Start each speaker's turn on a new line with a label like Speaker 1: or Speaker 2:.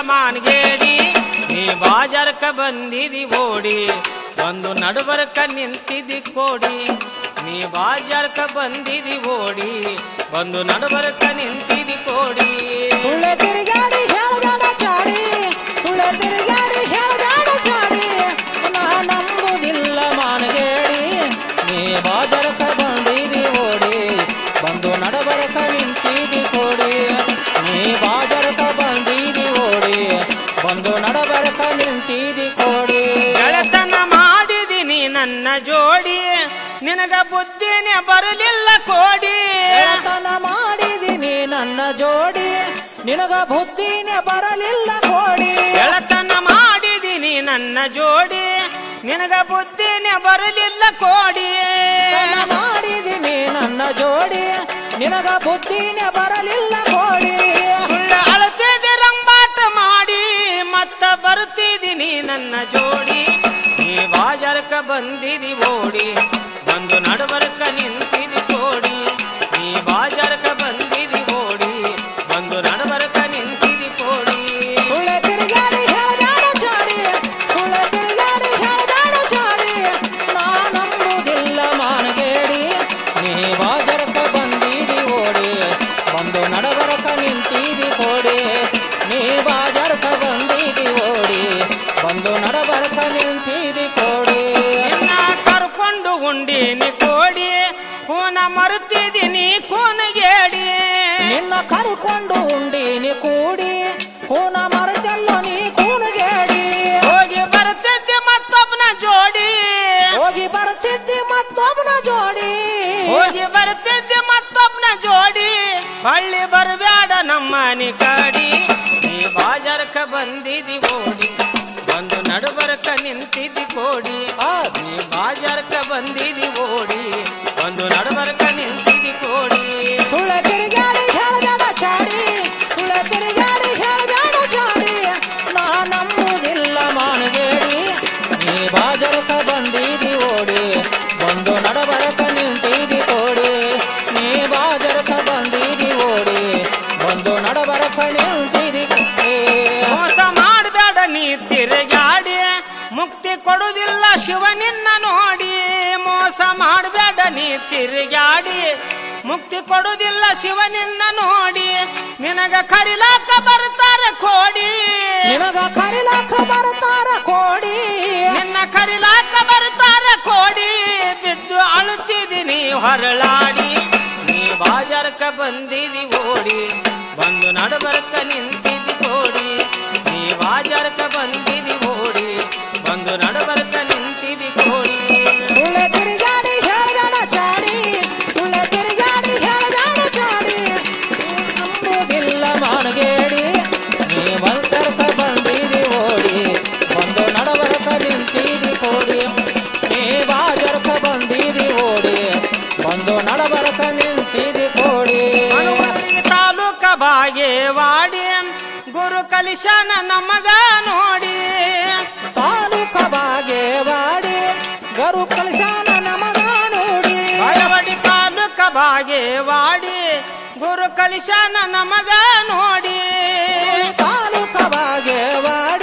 Speaker 1: ಮಾನ್ಗೇಡಿ ನೀ ಬಾಜಾರಕ್ಕ ಬಂದಿದಿ ಓಡಿ ಒಂದು ನಡುಬರಕ ನಿಂತಿದಿ ಕೋಡಿ ನೀ ಬಾಜಾರಕ್ಕ ಬಂದಿದಿ ಓಡಿ ಒಂದು ನಡುಬರಕ ನಿಂತಿದಿ ಕೋಡಿ
Speaker 2: ಸುಳ್ಳೆ ತಿರುಗಾಡಿ ಹೇಳ್ಬೇಡ ಚಾಡಿ ಸುಳ್ಳೆ ತಿರುಗಾಡಿ ಹೇಳ್ಬೇಡ ಚಾಡಿ ನಾ ನಂಬುದಿಲ್ಲ ಮಾನಗೇಡಿ ನೀ ಬಾಜರಕ ಬಂದಿದಿ ಓಡಿ ಬಂದು ನಡಬರಕ ನಿಂತಿದಿ ಕೋಡಿ ನೀ ಬಾಜರಕ ಬಂದಿದಿ ಓಡಿ ಬಂದು ನಡಬರಕ ನಿಂತಿದಿ ಕೋಡಿ
Speaker 1: ಗೆಳತನ ಮಾಡಿದಿನಿ ನನ್ನ ಜೋಡಿ ನಿನಗ ಬುದ್ಧಿನೇ ಬರಲಿಲ್ಲ ಕೋಡಿ
Speaker 2: ಗೆಳತನ ಮಾಡಿದಿನಿ ನನ್ನ ಜೋಡಿ ನಿನಗ ಬುದ್ಧಿನೇ ಬರಲಿಲ್ಲ ಕೋಡಿ
Speaker 1: ಗೆಳತನ ಮಾಡಿದಿನಿ ನನ್ನ ಜೋಡಿ ನಿನಗ ಬುದ್ಧಿನೇ ಬರಲಿಲ್ಲ ಕೋಡಿ
Speaker 2: ಗೆಳತನ ಮಾಡಿದಿನಿ ನನ್ನ ಜೋಡಿ ನಿನಗ ಬುದ್ಧಿನೇ ಬರಲಿಲ್ಲ ಕೋಡಿ
Speaker 1: ಸುಳ್ಳ ಅಳತಿದೆ ರಂಬಾಟ ಮಾಡಿ ಮತ್ತ ಬರ್ತಿದ್ದೀನಿ ನನ್ನ ಜೋಡಿ ನೀ ಬಾಜಾರಕ್ಕ ಬಂದಿದಿ ಓಡಿ ಬಂದು ನಡಬರಕ ನಿಂತಿದಿ ಕೋಡಿ ನೀ ಬಾಜಾರಕ್ಕ ಬಂದಿದಿ ಓಡಿ ಬಂದು ನಡಬರಕ ನಿಂತಿದಿ ಕೋಡಿ
Speaker 2: ಸುಳ್ಳ ತಿರುಗಾಡಿ ಹೇಳ್ಬೇಡ ಚಾಡಿ ಸುಳ್ಳ ತಿರುಗಾಡಿ ಹೇಳ್ಬೇಡ ಚಾಡಿ ನಾ ನಂಬುದಿಲ್ಲ ಮಾನಗೇಡಿ ನೀ ಬಾಜರಕ ಬಂದಿದಿ ಓಡಿ ಬಂದು ನಡಬರಕ ನಿಂತಿದಿ ಕೋಡಿ ನೀ ಬಾಜರಕ ಬಂದಿದಿ ಓಡಿ ಬಂದು ನಡಬರಕ ನಿಂತಿದಿ ಕೋಡಿ
Speaker 1: ನಿನ್ನ ಕರ್ಕೊಂಡು ಉಂಡಿನಿ ಕೋಡಿ ಕೂನ ಮರುತಿದ್ದೀನಿ ಕೂನಗೇಡಿ
Speaker 2: ನಿನ್ನ ಕರ್ಕೊಂಡು ಉಂಡಿನಿ ಕೂಡಿ ಕೂನ ಮರೆತೆಲ್ಲ ನೀ ಕೂನಗೇಡಿ
Speaker 1: ಹೋಗಿ ಬರ್ತೈತಿ ಮತ್ತೊಬ್ಬನ ಜೋಡಿ
Speaker 2: ಹೋಗಿ ಬರ್ತಿದ್ದಿ ಮತ್ತೊಬ್ಬನ ಜೋಡಿ
Speaker 1: ಹೋಗಿ ಬರ್ತೈತಿ ಮತ್ತೊಬ್ಬನ ಜೋಡಿ ಹಳ್ಳಿ ಬರಬೇಡ ನಮ್ಮನಿ ಕಾಡಿ ನೀ ಬಾಜಾರಕ್ಕ ಬಂದಿದಿ ಓಡಿ ಬಂದು ನಡುಬರಕ ನಿಂತಿದ್ದಿ ಕೋಡಿ
Speaker 2: ಆ,
Speaker 1: ನೀ ಬಾಜಾರಕ್ಕ ಬಂದಿದಿ ಓಡಿ ಒಂದು ನಡುಬರಕ ನಿಂತಿದಿ ಕೋಡಿ
Speaker 2: ಸುಳ್ಳ ತಿರುಗಾಡಿ ಹೇಳ್ಬೇಡ ಚಾಡಿ ಸುಳ್ಳ ತಿರುಗಾಡಿ ಹೇಳ್ಬೇಡ ಚಾಡಿ ನಾ ನಂಬುದಿಲ್ಲ ಮಾನಗೇಡಿ ನೀ ಬಾಜರಕ ಬಂದಿದಿ ಓಡಿ ಬಂದು ನಡಬರಕ ನಿಂತಿದಿ ಕೋಡಿ ನೀ ಬಾಜರಕ ಬಂದಿದಿ ಓಡಿ ಬಂದು ನಡಬರಕ ನಿಂತಿದಿ ಕೋಡಿ.
Speaker 1: ಮೋಸ ಮಾಡಬೇಡ ನೀ ತಿರುಗಾಡಿ ಮುಕ್ತಿ ಕೊಡುವುದಿಲ್ಲ ಶಿವ ನಿನ್ನ ನೋಡಿ ಮೋಸ ಮಾಡಬೇಡ ನೀ ತಿರುಗಾಡಿ ಮುಕ್ತಿ ಕೊಡುವುದಿಲ್ಲ ಶಿವ ನಿನ್ನ ನೋಡಿ ನಿನಗ ಕರಿಲಾಕ ಬರ್ತಾರೆ ಕೋಡಿ
Speaker 2: ನಿನಗ ಕರಿಲಾಕ ಬರ್ತಾರ ಕೋಡಿ
Speaker 1: ನಿನ್ನ ಕರಿಲಾಕ ಬರ್ತಾರೆ ಕೋಡಿ ಬಿದ್ದು ಅಳುತ್ತಿದ್ದೀನಿ ಹೊರಳಾಡಿ ನೀ ಬಾಜಾರಕ್ಕ ಬಂದಿದಿ ಓಡಿ ಬಂದು ನಡುಬರಕ ನಿಂತಿದ್ದಿ ಕೋಡಿ ನೀ ಬಾಜಾರಕ್ಕ ಬಂದಿದಿ ಓಡಿ ಬಂದು ನಡುಬರಕ ನಿಂತಿದಿ ಕೋಡಿ
Speaker 2: ಸುಳ್ಳ ತಿರುಗಾಡಿ ಹೇಳ್ಬೇಡ ಚಾಡಿ ಸುಳ್ಳ ತಿರುಗಾಡಿ ಹೇಳ್ಬೇಡ ಚಾಡಿ ನಂಬುದಿಲ್ಲ ಮಾನಗೇಡಿ ನೀ ಬಂತರ್ಕ ಬಂದಿದಿ ಓಡಿ ಬಂದು ನಡಬರಕ ನಿಂತಿದಿ ಕೋಡಿ ನೀ ಬಾಜರ್ಕ ಬಂದಿದಿ ಓಡಿ ಬಂದು ನಡಬರಕ ನಿಂತಿದಿ ಕೋಡಿ
Speaker 1: ಮನುಮರಿಗೆ ತಾಲೂಕ ಬಾಗೇವಾಡಿ ಗುರು ಕಲಿಶನ ನಮಗ ನೋಡಿ
Speaker 2: ತಾಲೂಕ ಬಾಗೇವಾಡಿ ಗರು ಕಲಶಾನ ನಮಗ ನೋಡಿ
Speaker 1: ಬಾಯವಾಡಿ ತಾಲೂಕ ಬಾಗೇವಾಡಿ ಗುರು ಕಲಿಶನ ನಮಗ ನೋಡಿ
Speaker 2: ತಾಲೂಕ ಬಾಗೇವಾಡಿ